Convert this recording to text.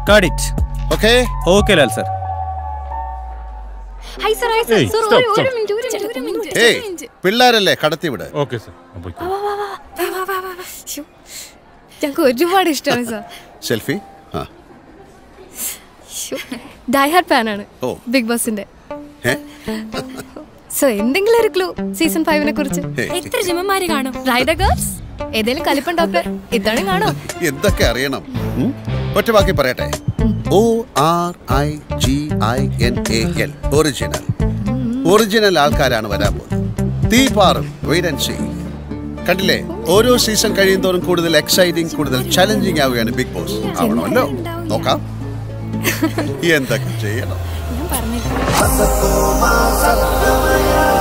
God it okay okay Lal sir hi sir hi sir ഏയ്, sir stop, ഒരു stop. ഒരു minute ഒരു minute ഒരു മിനിറ്റ് ഏയ് പിള്ളേരല്ലേ കടത്തിവിട് ഓക്കെ സർ ശ്ശോ. ഞങ്ങൾക്ക് ഒരുപാട് ഇഷ്ടമാണ് സർ സെൽഫി ആ ഡൈഹാർഡ് ഫാനാണ് ഓ. ബിഗ് ബോസിന്റെ ഏ സോ എന്തെങ്കിലും ഒരു ക്ലൂ സീസൺ ഫൈവിനെ കുറിച്ച് ഏയ്, എത്ര ജമന്മാര് കാണും റൈഡർ ഗേൾസ് ഏതെങ്കിലും കലിപ്പൻ ഡോക്ടർ ഇത്തവണ കാണോ എന്തൊക്കെ അറിയണം ഉം? ഒറ്റ വാക്കി പറയട്ടെ O R I G I N A L original original ആൾക്കാരാണ് വരാൻ പോകുന്നത് തീ പാറും വെയിറ്റ് ആൻഡ് സീ കണ്ടില്ലേ ഓരോ സീസൺ കഴിയുന്തോറും കൂടുതൽ എക്സൈറ്റിംഗ് കൂടുതൽ ചലഞ്ചിങ് ആവുകയാണ് ബിഗ് ബോസ് ആവണമല്ലോ നോക്കാം എന്തൊക്കെ ചെയ്യണം ഞാൻ പറഞ്ഞു